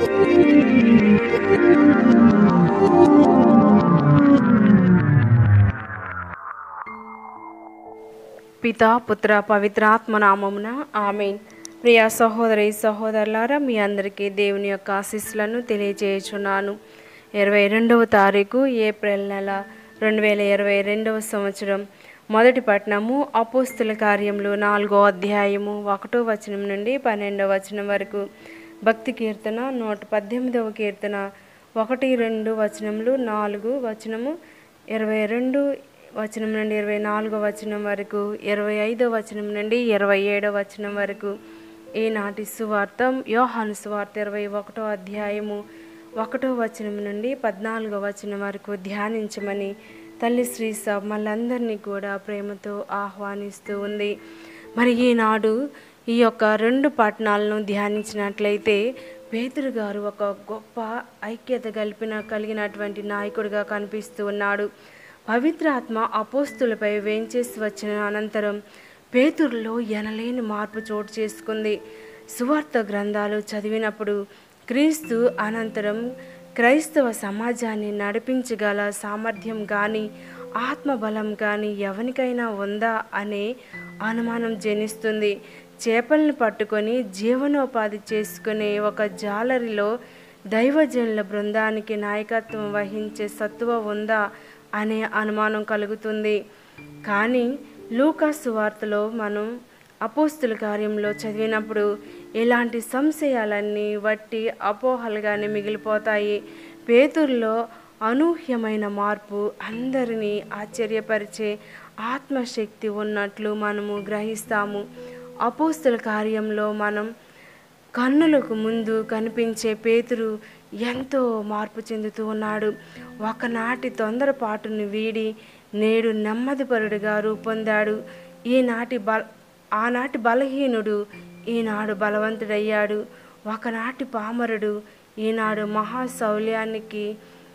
పిత పుత్ర పవిత్రాత్మ నామమున ఆమెన్ ప్రియ సహోదరి సహోదరులారా మీ అందరికీ దేవుని యొక్క ఆశీస్సులను తెలియజేయుచున్నాను ఇరవై రెండవ తారీఖు ఏప్రిల్ నెల రెండు వేల ఇరవై రెండవ సంవత్సరం మొదటి పట్టణము అపోస్తుల కార్యములు నాలుగో అధ్యాయము ఒకటో వచనం నుండి పన్నెండవ వచనం వరకు భక్తి కీర్తన నూట పద్దెనిమిదవ కీర్తన ఒకటి రెండు వచనములు నాలుగు వచనము ఇరవై రెండు వచనం నుండి ఇరవై నాలుగో వచనం వరకు ఇరవై ఐదో వచనం నుండి ఇరవై ఏడో వచనం వరకు ఈనాటి సువార్త యోహాను సువార్త ఇరవై ఒకటో అధ్యాయము ఒకటో వచనం నుండి పద్నాలుగో వచనం వరకు ధ్యానించమని తల్లి శ్రీ మళ్ళందరినీ కూడా ప్రేమతో ఆహ్వానిస్తూ ఉంది మరి ఈనాడు ఈ యొక్క రెండు పట్టణాలను ధ్యానించినట్లయితే పేతురు గారు ఒక గొప్ప ఐక్యత కలిపిన కలిగినటువంటి నాయకుడిగా కనిపిస్తూ ఉన్నాడు పవిత్రాత్మ అపోస్తులపై వేంచేసి వచ్చిన అనంతరం పేతురులో ఎనలేని మార్పు చోటు చేసుకుంది సువార్త గ్రంథాలు చదివినప్పుడు క్రీస్తు అనంతరం క్రైస్తవ సమాజాన్ని నడిపించగల సామర్థ్యం కానీ ఆత్మబలం కానీ ఎవరికైనా ఉందా అనే అనుమానం జనిస్తుంది చేపలను పట్టుకొని జీవనోపాధి చేసుకునే ఒక జాలరిలో దైవజనుల బృందానికి నాయకత్వం వహించే సత్తువ ఉందా అనే అనుమానం కలుగుతుంది కానీ లూకాసు వార్తలో మనం అపోస్తుల కార్యంలో చదివినప్పుడు ఇలాంటి సంశయాలన్నీ వట్టి అపోహలుగానే మిగిలిపోతాయి పేతుల్లో అనూహ్యమైన మార్పు అందరినీ ఆశ్చర్యపరిచే ఆత్మశక్తి ఉన్నట్లు మనము గ్రహిస్తాము అపోస్తుల కార్యంలో మనం కన్నులకు ముందు కనిపించే పేతురు ఎంతో మార్పు చెందుతూ ఉన్నాడు ఒకనాటి తొందరపాటును వీడి నేడు నెమ్మదిపరుడుగా రూపొందాడు ఈనాటి బల ఆనాటి బలహీనుడు ఈనాడు బలవంతుడయ్యాడు ఒకనాటి పామరుడు ఈనాడు మహాశౌల్యానికి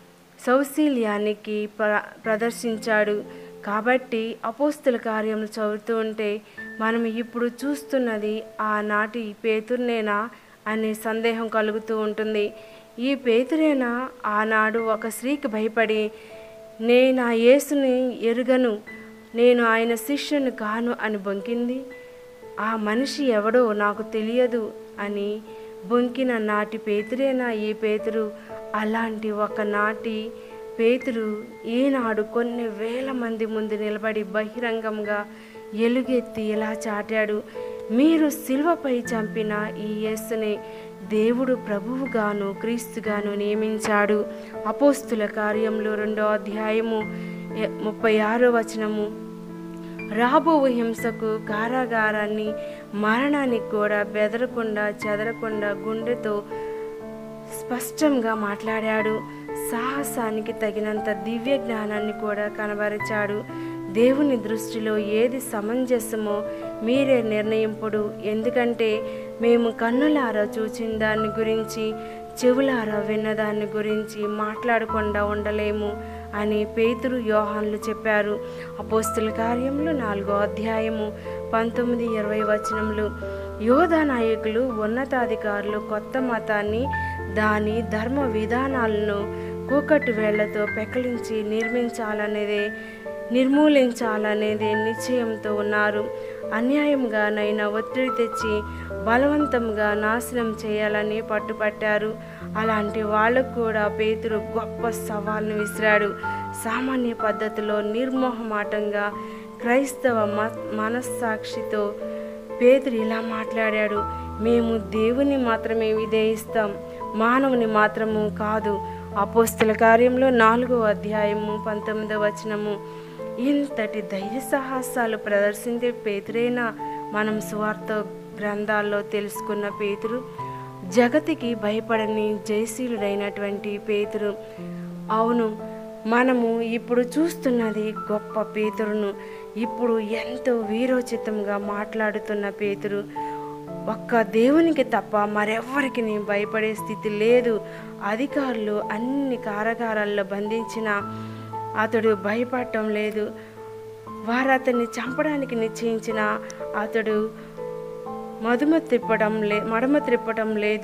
సౌశీల్యానికి ప్ర ప్రదర్శించాడు కాబట్టి అపోస్తుల కార్యములు చదువుతూ ఉంటే మనం ఇప్పుడు చూస్తున్నది ఆనాటి పేతుర్నేనా అనే సందేహం కలుగుతూ ఉంటుంది ఈ పేతురేనా ఆనాడు ఒక స్త్రీకి భయపడి నేను ఆ యేసుని ఎరుగను నేను ఆయన శిష్యుని కాను అని బొంకింది ఆ మనిషి ఎవడో నాకు తెలియదు అని బొంకిన నాటి పేతురేనా ఈ పేతురు అలాంటి ఒకనాటి పేతురు ఈనాడు కొన్ని వేల మంది ముందు నిలబడి బహిరంగంగా ఎలుగెత్తి ఇలా చాటాడు మీరు శిల్వపై చంపిన ఈ యేసుని దేవుడు ప్రభువుగాను క్రీస్తుగాను నియమించాడు అపోస్తుల కార్యంలో రెండో అధ్యాయము ఎ- ముప్పై ఆరో వచనము రాబో హింసకు కారాగారాన్ని మరణానికి కూడా బెదరకుండా చెదరకుండా గుండెతో స్పష్టంగా మాట్లాడాడు సాహసానికి తగినంత దివ్య జ్ఞానాన్ని కూడా కనబరిచాడు దేవుని దృష్టిలో ఏది సమంజసమో మీరే నిర్ణయింపుడు ఎందుకంటే మేము కన్నులారా చూచిన దాని గురించి చెవులారా విన్న దాని గురించి మాట్లాడకుండా ఉండలేము అని పేతురు యోహాన్లు చెప్పారు అపోస్తుల కార్యములు నాలుగో అధ్యాయము పంతొమ్మిది ఇరవై వచనములు యోధా నాయకులు ఉన్నతాధికారులు కొత్త మతాన్ని దాని ధర్మ విధానాలను కూకట్టు వేళ్లతో పెకలించి నిర్మించాలనేదే నిర్మూలించాలనేదే నిశ్చయంతో ఉన్నారు అన్యాయంగానైనా ఒత్తిడి తెచ్చి బలవంతంగా నాశనం చేయాలని పట్టుపట్టారు అలాంటి వాళ్ళకు కూడా పేతురు గొప్ప సవాల్ను విసిరాడు సామాన్య పద్ధతిలో నిర్మోహమాటంగా క్రైస్తవ మ మనస్సాక్షితో పేతురు ఇలా మాట్లాడాడు మేము దేవుని మాత్రమే విధేయిస్తాం మానవుని మాత్రము కాదు అపోస్తుల కార్యంలో నాలుగో అధ్యాయము పంతొమ్మిదో వచనము ఇంతటి ధైర్య సాహసాలు ప్రదర్శించే పేతురేనా మనం స్వార్థ గ్రంథాల్లో తెలుసుకున్న పేతురు జగతికి భయపడని జయశీలుడైనటువంటి పేతురు అవును మనము ఇప్పుడు చూస్తున్నది గొప్ప పేతురును ఇప్పుడు ఎంతో వీరోచితంగా మాట్లాడుతున్న పేతురు ఒక్క దేవునికి తప్ప మరెవ్వరికి భయపడే స్థితి లేదు అధికారులు అన్ని కారాగారాల్లో బంధించిన అతడు భయపడటం లేదు వారు అతన్ని చంపడానికి నిశ్చయించిన అతడు మధుమ త్రిప్పడం లే మడమ త్రిప్పటం లేదు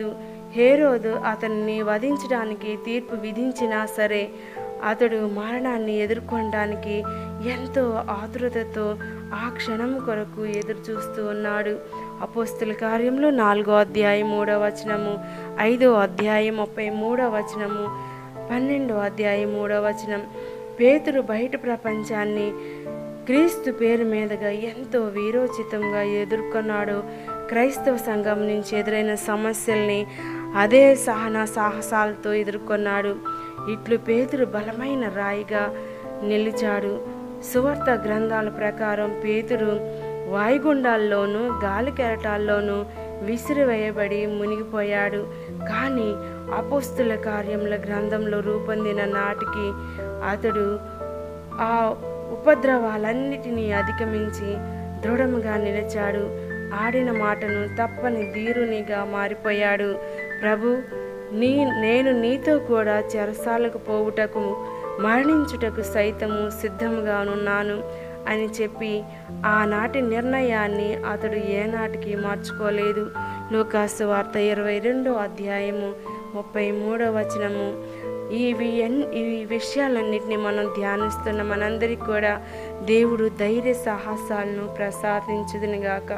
హేరోదు అతన్ని వధించడానికి తీర్పు విధించినా సరే అతడు మరణాన్ని ఎదుర్కొనడానికి ఎంతో ఆతురతతో ఆ క్షణం కొరకు ఎదురు చూస్తూ ఉన్నాడు అపోస్తుల కార్యంలో నాలుగో అధ్యాయం మూడో వచనము ఐదో అధ్యాయం ముప్పై మూడో వచనము పన్నెండో అధ్యాయం మూడో వచనం పేతురు బయట ప్రపంచాన్ని క్రీస్తు పేరు మీదుగా ఎంతో వీరోచితంగా ఎదుర్కొన్నాడు క్రైస్తవ సంఘం నుంచి ఎదురైన సమస్యల్ని అదే సహన సాహసాలతో ఎదుర్కొన్నాడు ఇట్లు పేతురు బలమైన రాయిగా నిలిచాడు సువార్త గ్రంథాల ప్రకారం పేతురు వాయుగుండాల్లోనూ గాలి కెరటాల్లోనూ విసిరివేయబడి మునిగిపోయాడు కానీ అపోస్తుల కార్యముల గ్రంథంలో రూపొందిన నాటికి అతడు ఆ ఉపద్రవాలన్నిటినీ అధిగమించి దృఢముగా నిలిచాడు ఆడిన మాటను తప్పని ధీరునిగా మారిపోయాడు ప్రభు నీ నేను నీతో కూడా చెరసాలకు పోవుటకు మరణించుటకు సైతము సిద్ధముగానున్నాను అని చెప్పి ఆనాటి నిర్ణయాన్ని అతడు ఏనాటికి మార్చుకోలేదు లూకాసు వార్త ఇరవై రెండో అధ్యాయము ముప్పై మూడో వచనము ఇవి ఎన్ ఈ విషయాలన్నింటినీ మనం ధ్యానిస్తున్న మనందరికీ కూడా దేవుడు ధైర్య సాహసాలను ప్రసాదించుదునుగాక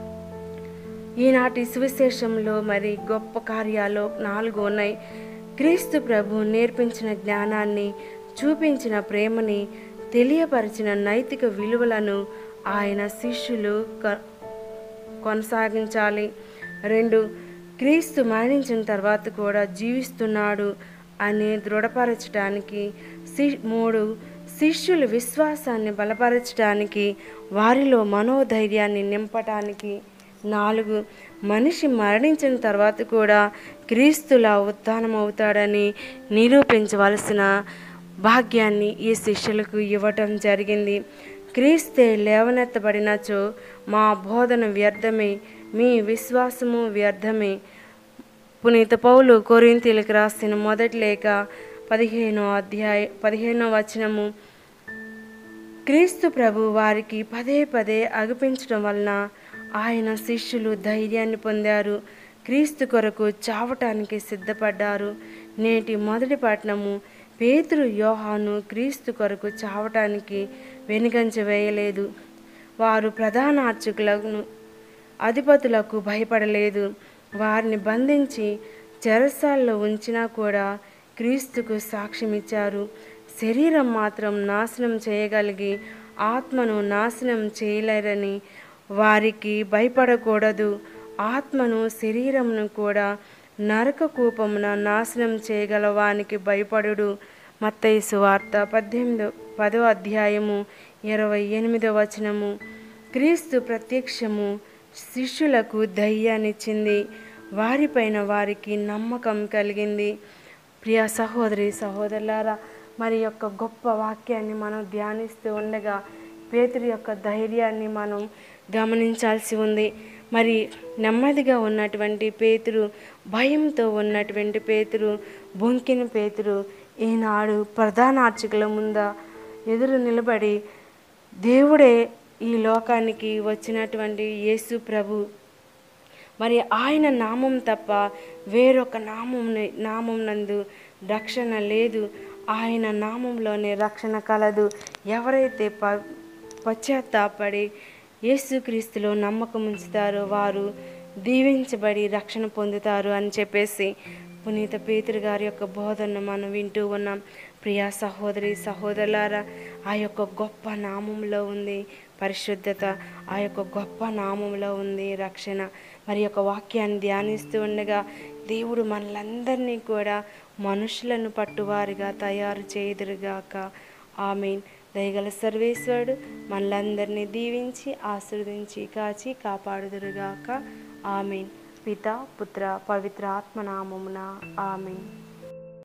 ఈనాటి సువిశేషంలో మరి గొప్ప కార్యాలు నాలుగు ఉన్నాయి క్రీస్తు ప్రభు నేర్పించిన జ్ఞానాన్ని చూపించిన ప్రేమని తెలియపరిచిన నైతిక విలువలను ఆయన శిష్యులు క- కొనసాగించాలి రెండు క్రీస్తు మరణించిన తర్వాత కూడా జీవిస్తున్నాడు అని దృఢపరచడానికి సి మూడు శిష్యుల విశ్వాసాన్ని బలపరచడానికి వారిలో మనోధైర్యాన్ని నింపటానికి నాలుగు మనిషి మరణించిన తర్వాత కూడా క్రీస్తులా ఉత్థానం అవుతాడని నిరూపించవలసిన భాగ్యాన్ని ఈ శిష్యులకు ఇవ్వటం జరిగింది క్రీస్తే లేవనెత్తబడినచో మా బోధన వ్యర్థమే మీ విశ్వాసము వ్యర్థమే పునీత పౌలు కొరింతీలకు రాసిన మొదటి లేఖ పదిహేనో అధ్యాయ పదిహేనో వచనము క్రీస్తు ప్రభు వారికి పదే పదే అగుపించడం వలన ఆయన శిష్యులు ధైర్యాన్ని పొందారు క్రీస్తు కొరకు చావటానికి సిద్ధపడ్డారు నేటి మొదటి పట్టణము పేతురు యోహాను క్రీస్తు కొరకు చావటానికి వెనుగంచ వేయలేదు వారు ప్రధాన అర్చకులను అధిపతులకు భయపడలేదు వారిని బంధించి చెరసాల్లో ఉంచినా కూడా క్రీస్తుకు సాక్ష్యమిచ్చారు శరీరం మాత్రం నాశనం చేయగలిగి ఆత్మను నాశనం చేయలేరని వారికి భయపడకూడదు ఆత్మను శరీరమును కూడా నరక కూపమున నాశనం చేయగల వానికి భయపడుడు మత్తయి సువార్త పద్దెనిమిదో పదో అధ్యాయము ఇరవై ఎనిమిదో వచనము క్రీస్తు ప్రత్యక్షము శిష్యులకు ధైర్యాన్నిచ్చింది వారిపైన వారికి నమ్మకం కలిగింది ప్రియ సహోదరి సహోదరులారా మరి యొక్క గొప్ప వాక్యాన్ని మనం ధ్యానిస్తూ ఉండగా పేతురు యొక్క ధైర్యాన్ని మనం గమనించాల్సి ఉంది మరి నెమ్మదిగా ఉన్నటువంటి పేతురు భయంతో ఉన్నటువంటి పేతురు బొంకిన పేతురు ఈనాడు ప్రధాన అర్చకుల ముంద ఎదురు నిలబడి దేవుడే ఈ లోకానికి వచ్చినటువంటి యేసు ప్రభు మరి ఆయన నామం తప్ప వేరొక నామం నామం నందు రక్షణ లేదు ఆయన నామంలోనే రక్షణ కలదు ఎవరైతే ప పశ్చాత్తాపడి యేసుక్రీస్తులో నమ్మకం ఉంచుతారో వారు దీవించబడి రక్షణ పొందుతారు అని చెప్పేసి పునీత పేతురు గారి యొక్క బోధనను మనం వింటూ ఉన్నాం ప్రియా సహోదరి సహోదరులారా ఆ యొక్క గొప్ప నామంలో ఉంది పరిశుద్ధత ఆ యొక్క గొప్ప నామంలో ఉంది రక్షణ మరి యొక్క వాక్యాన్ని ధ్యానిస్తూ ఉండగా దేవుడు మనలందరినీ కూడా మనుషులను పట్టువారిగా తయారు చేయుదురుగాక ఆమెన్ దయగల సర్వేశ్వరుడు మనలందరినీ దీవించి ఆశీర్వదించి కాచి కాపాడుదురుగాక ఆమెన్ పిత పుత్ర పవిత్ర ఆత్మనామమున ఆమెన్